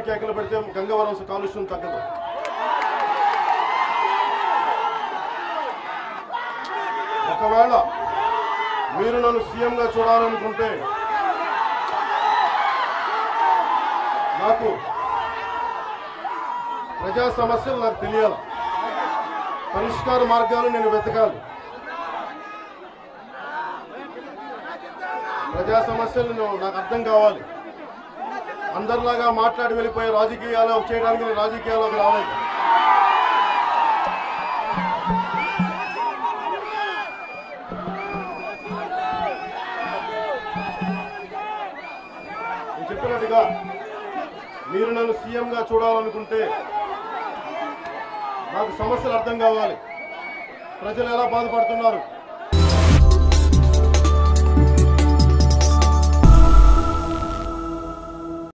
కేకలు పెడితే గంగవరం కాలుష్యం తగ్గదు ఒకవేళ మీరు నన్ను సీఎంగా చూడాలనుకుంటే నాకు ప్రజా సమస్యలు నాకు తెలియాలి పరిష్కార మార్గాలు నేను వెతకాలి ప్రజా సమస్యలు నేను- నాకు అర్థం కావాలి అందరిలాగా మాట్లాడి వెళ్ళిపోయే రాజకీయాలు చేయడానికి నేను రాజకీయాల్లోకి రాలేదు నేను చెప్పినట్టుగా మీరు నన్ను సీఎంగా చూడాలనుకుంటే నాకు సమస్యలు అర్థం కావాలి ప్రజలు ఎలా బాధపడుతున్నారు